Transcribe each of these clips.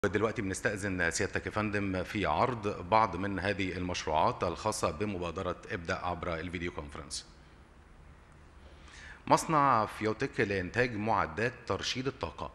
دلوقتي بنستأذن سيادتك يا فندم في عرض بعض من هذه المشروعات الخاصة بمبادرة ابدأ عبر الفيديو كونفرنس. مصنع فيوتك لإنتاج معدات ترشيد الطاقة.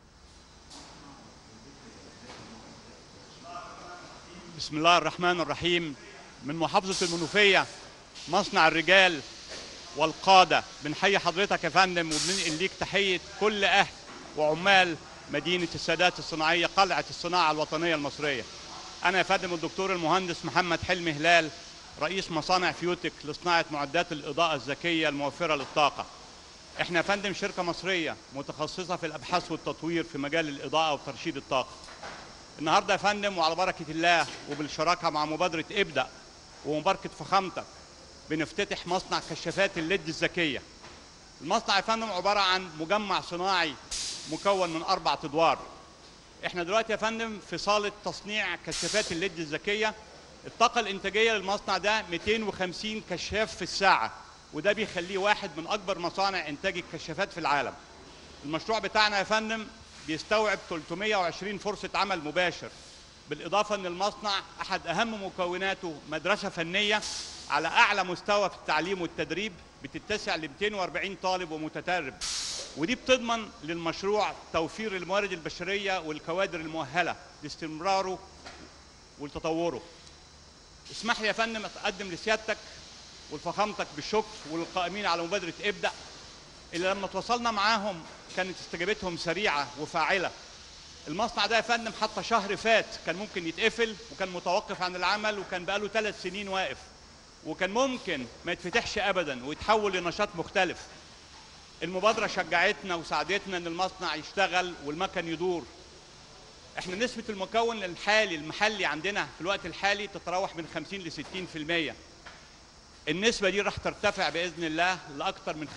بسم الله الرحمن الرحيم من محافظة المنوفية مصنع الرجال والقادة بنحيي حضرتك يا فندم وبننقل ليك تحية كل أهل وعمال مدينة السادات الصناعية قلعة الصناعة الوطنية المصرية أنا يا فندم الدكتور المهندس محمد حلمي هلال رئيس مصانع فيوتك لصناعة معدات الإضاءة الذكية الموفرة للطاقة احنا يا فندم شركة مصرية متخصصة في الأبحاث والتطوير في مجال الإضاءة وترشيد الطاقة النهارده يا فندم وعلى بركه الله وبالشراكه مع مبادره ابدا ومباركه فخامتك بنفتتح مصنع كشافات الليد الذكيه. المصنع يا فندم عباره عن مجمع صناعي مكون من اربع ادوار. احنا دلوقتي يا فندم في صاله تصنيع كشافات الليد الذكيه. الطاقه الانتاجيه للمصنع ده 250 كشاف في الساعه وده بيخليه واحد من اكبر مصانع انتاج الكشافات في العالم. المشروع بتاعنا يا فندم بيستوعب 320 فرصة عمل مباشر بالإضافة أن المصنع أحد أهم مكوناته مدرسة فنية على أعلى مستوى في التعليم والتدريب بتتسع ل 240 طالب ومتدرب ودي بتضمن للمشروع توفير الموارد البشرية والكوادر المؤهلة لاستمراره ولتطوره اسمح لي يا فندم أتقدم لسيادتك ولفخامتك بالشكر وللقائمين على مبادرة ابدأ اللي لما تواصلنا معاهم كانت استجابتهم سريعه وفاعله المصنع ده يا فندم حتى شهر فات كان ممكن يتقفل وكان متوقف عن العمل وكان بقاله ثلاث سنين واقف وكان ممكن ما يتفتحش ابدا ويتحول لنشاط مختلف المبادره شجعتنا وساعدتنا ان المصنع يشتغل والمكن يدور احنا نسبه المكون الحالي المحلي عندنا في الوقت الحالي تتراوح من 50 ل 60% النسبة دي راح ترتفع بإذن الله لأكثر من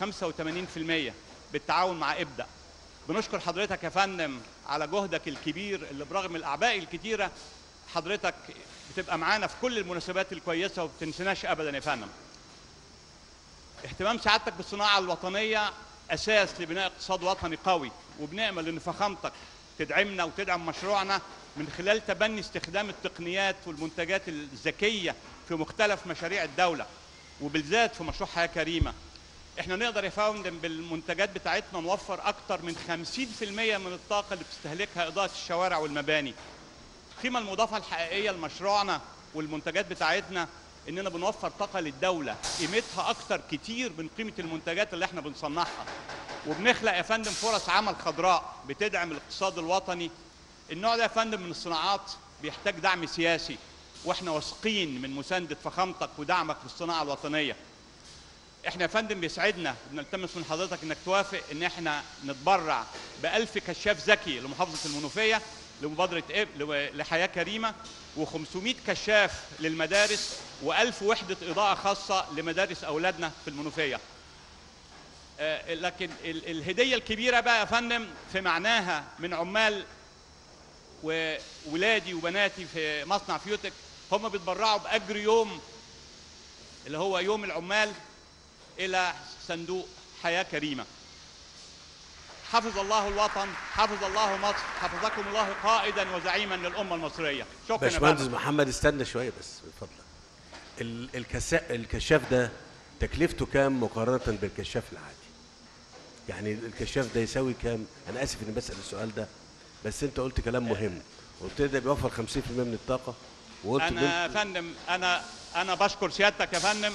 85% بالتعاون مع ابدأ. بنشكر حضرتك يا فندم على جهدك الكبير اللي برغم الأعباء الكتيرة حضرتك بتبقى معانا في كل المناسبات الكويسة وما بتنسناش أبدا يا فندم. اهتمام سعادتك بالصناعة الوطنية أساس لبناء اقتصاد وطني قوي وبنأمل إن فخامتك تدعمنا وتدعم مشروعنا من خلال تبني استخدام التقنيات والمنتجات الذكية في مختلف مشاريع الدولة. وبالذات في مشروع حياه كريمه احنا نقدر يا فندم بالمنتجات بتاعتنا نوفر اكتر من 50% من الطاقه اللي بتستهلكها اضاءه الشوارع والمباني القيمه المضافه الحقيقيه لمشروعنا والمنتجات بتاعتنا اننا بنوفر طاقه للدوله قيمتها اكتر كتير من قيمه المنتجات اللي احنا بنصنعها وبنخلق يا فندم فرص عمل خضراء بتدعم الاقتصاد الوطني النوع ده يا فندم من الصناعات بيحتاج دعم سياسي واحنا واثقين من مسانده فخامتك ودعمك للصناعه الوطنيه. احنا يا فندم بيسعدنا بنلتمس من حضرتك انك توافق ان احنا نتبرع ب 1000 كشاف ذكي لمحافظه المنوفيه لمبادره إب لحياه كريمه و500 كشاف للمدارس و1000 وحده اضاءه خاصه لمدارس اولادنا في المنوفيه. آه لكن ال الهديه الكبيره بقى يا فندم في معناها من عمال وولادي وبناتي في مصنع فيوتك هم بيتبرعوا باجر يوم اللي هو يوم العمال الى صندوق حياه كريمه حفظ الله الوطن حفظ الله مصر حفظكم الله قائدا وزعيما للامه المصريه شكرا باشمهندس محمد استنى شويه بس من فضلك الكسا... الكشاف ده تكلفته كام مقارنه بالكشاف العادي يعني الكشاف ده يساوي كام انا اسف اني بسال السؤال ده بس انت قلت كلام مهم قلت ده بيوفر 50% من الطاقه وقلت انا يا فندم انا انا بشكر سيادتك يا فندم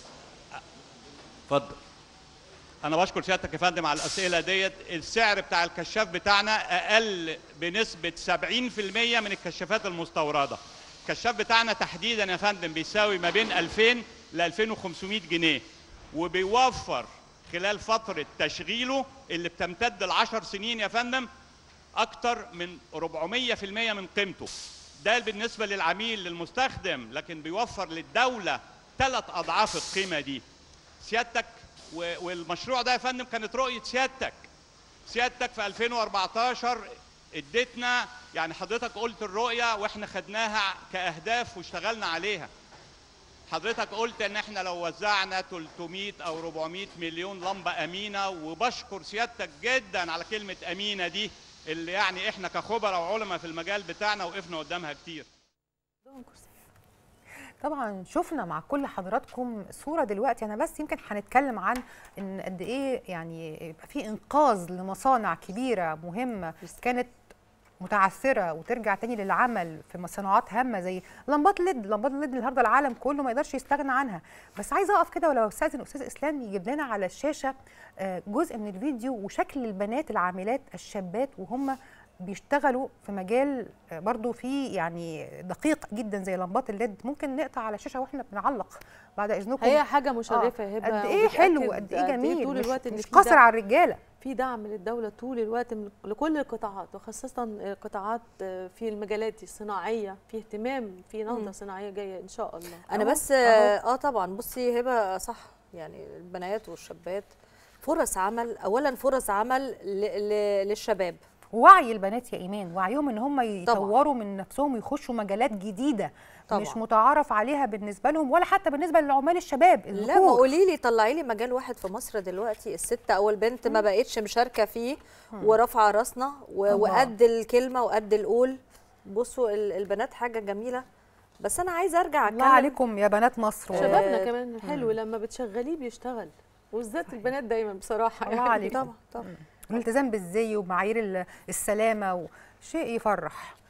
اتفضل انا بشكر سيادتك يا فندم على الاسئله ديت السعر بتاع الكشاف بتاعنا اقل بنسبه 70% من الكشافات المستورده الكشاف بتاعنا تحديدا يا فندم بيساوي ما بين 2000 ل 2500 جنيه وبيوفر خلال فتره تشغيله اللي بتمتد ل 10 سنين يا فندم اكتر من 400% من قيمته ده بالنسبه للعميل للمستخدم لكن بيوفر للدوله ثلاث اضعاف القيمه دي سيادتك والمشروع ده يا فندم كانت رؤيه سيادتك سيادتك في 2014 اديتنا يعني حضرتك قلت الرؤيه واحنا خدناها كاهداف واشتغلنا عليها حضرتك قلت ان احنا لو وزعنا 300 او 400 مليون لمبه امينه وبشكر سيادتك جدا على كلمه امينه دي اللي يعني احنا كخبراء وعلماء في المجال بتاعنا وقفنا قدامها كتير طبعا شفنا مع كل حضراتكم صوره دلوقتي انا بس يمكن هنتكلم عن ان قد ايه يعني يبقى في انقاذ لمصانع كبيره مهمه كانت متعثره وترجع تاني للعمل في صناعات هامه زي لمبات ليد لمبات الليد النهارده العالم كله ما يقدرش يستغنى عنها بس عايزه اقف كده ولو استاذن استاذ اسلام يجيب لنا على الشاشه آه، جزء من الفيديو وشكل البنات العاملات الشابات وهم بيشتغلوا في مجال آه، برضو فيه يعني دقيق جدا زي لمبات الليد ممكن نقطع على الشاشه واحنا بنعلق بعد اذنكم هي حاجه مشرفه يا هبه قد ايه حلو وبتأكد قد ايه جميل طول مش, الوقت ان مش في قاصر دعم- على الرجاله في دعم للدوله طول الوقت من لكل القطاعات وخاصه قطاعات في المجالات دي الصناعيه في اهتمام في نهضه مم. صناعيه جايه ان شاء الله انا أهو، بس أهو. اه طبعا بصي هبه صح يعني البنات والشابات فرص عمل اولا فرص عمل ل- ل- للشباب وعي البنات يا ايمان وعيهم ان هم يطوروا من نفسهم ويخشوا مجالات جديده طبعا. مش متعارف عليها بالنسبه لهم ولا حتى بالنسبه للعمال الشباب لا ما الذكور. قولي لي طلعي لي مجال واحد في مصر دلوقتي الست او البنت ما بقتش مشاركه فيه ورافعه راسنا و- الله. وقد الكلمه وقد القول بصوا ال- البنات حاجه جميله بس انا عايزه ارجع الله اتكلم عليكم يا بنات مصر والله. شبابنا كمان حلو لما بتشغليه بيشتغل وبالذات البنات دايما بصراحه الله يعني عليكم. طبعا طبعا الالتزام بالزي ومعايير ال- السلامه وشيء يفرح